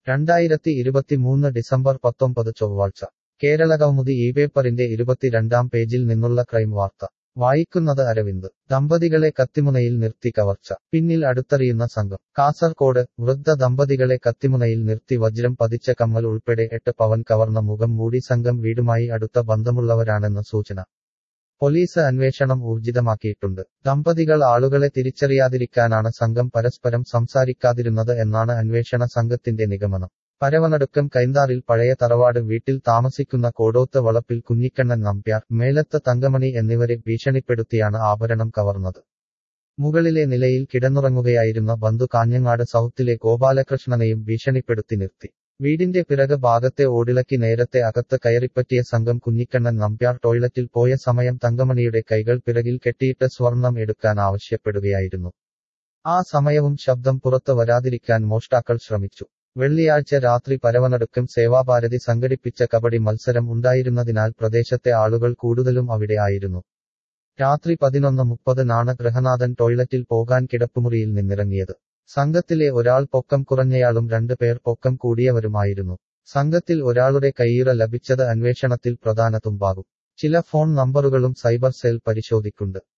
രണ്ടായിരത്തി ഇരുപത്തിമൂന്ന് ഡിസംബർ പത്തൊമ്പത് ചൊവ്വാഴ്ച കേരള കൗമുദി ഈ പേപ്പറിന്റെ ഇരുപത്തിരണ്ടാം പേജിൽ നിന്നുള്ള ക്രൈം വാർത്ത വായിക്കുന്നത് അരവിന്ദ് ദമ്പതികളെ കത്തിമുനയിൽ നിർത്തി കവർച്ച പിന്നിൽ അടുത്തറിയുന്ന സംഘം കാസർകോട് വൃദ്ധ ദമ്പതികളെ കത്തിമുനയിൽ നിർത്തി വജ്രം പതിച്ച കമ്മൽ ഉൾപ്പെടെ എട്ട് പവൻ കവർന്ന മുഖം മൂടി സംഘം വീടുമായി അടുത്ത ബന്ധമുള്ളവരാണെന്ന് സൂചന പോലീസ് അന്വേഷണം ഊർജിതമാക്കിയിട്ടുണ്ട് ദമ്പതികൾ ആളുകളെ തിരിച്ചറിയാതിരിക്കാനാണ് സംഘം പരസ്പരം സംസാരിക്കാതിരുന്നത് എന്നാണ് അന്വേഷണ സംഘത്തിന്റെ നിഗമനം പരവനടുക്കം കൈന്താറിൽ പഴയ തറവാട് വീട്ടിൽ താമസിക്കുന്ന കോടോത്ത് വളപ്പിൽ കുഞ്ഞിക്കണ്ണൻ നമ്പ്യാർ മേലത്ത് തങ്കമണി എന്നിവരെ ഭീഷണിപ്പെടുത്തിയാണ് ആഭരണം കവർന്നത് മുകളിലെ നിലയിൽ കിടന്നുറങ്ങുകയായിരുന്ന ബന്ധു കാഞ്ഞങ്ങാട് സൗത്തിലെ ഗോപാലകൃഷ്ണനെയും ഭീഷണിപ്പെടുത്തി നിർത്തി വീടിന്റെ പിറക് ഭാഗത്തെ ഓടിളക്കി നേരത്തെ അകത്ത് കയറിപ്പറ്റിയ സംഘം കുഞ്ഞിക്കണ്ണൻ നമ്പ്യാർ ടോയ്ലറ്റിൽ പോയ സമയം തങ്കമണിയുടെ കൈകൾ പിറകിൽ കെട്ടിയിട്ട് സ്വർണം എടുക്കാൻ ആവശ്യപ്പെടുകയായിരുന്നു ആ സമയവും ശബ്ദം പുറത്ത് വരാതിരിക്കാൻ മോഷ്ടാക്കൾ ശ്രമിച്ചു വെള്ളിയാഴ്ച രാത്രി പരവനടുക്കം സേവാഭാരതി സംഘടിപ്പിച്ച കബഡി മത്സരം ഉണ്ടായിരുന്നതിനാൽ പ്രദേശത്തെ ആളുകൾ കൂടുതലും അവിടെ ആയിരുന്നു രാത്രി പതിനൊന്ന് മുപ്പതിനാണ് ഗൃഹനാഥൻ ടോയ്ലറ്റിൽ പോകാൻ കിടപ്പുമുറിയിൽ നിന്നിറങ്ങിയത് സംഘത്തിലെ ഒരാൾ പൊക്കം കുറഞ്ഞയാളും രണ്ടു പേർ പൊക്കം കൂടിയവരുമായിരുന്നു സംഘത്തിൽ ഒരാളുടെ കയ്യുറ ലഭിച്ചത് അന്വേഷണത്തിൽ പ്രധാന തുമ്പാകും ചില ഫോൺ നമ്പറുകളും സൈബർ സെൽ പരിശോധിക്കുന്നുണ്ട്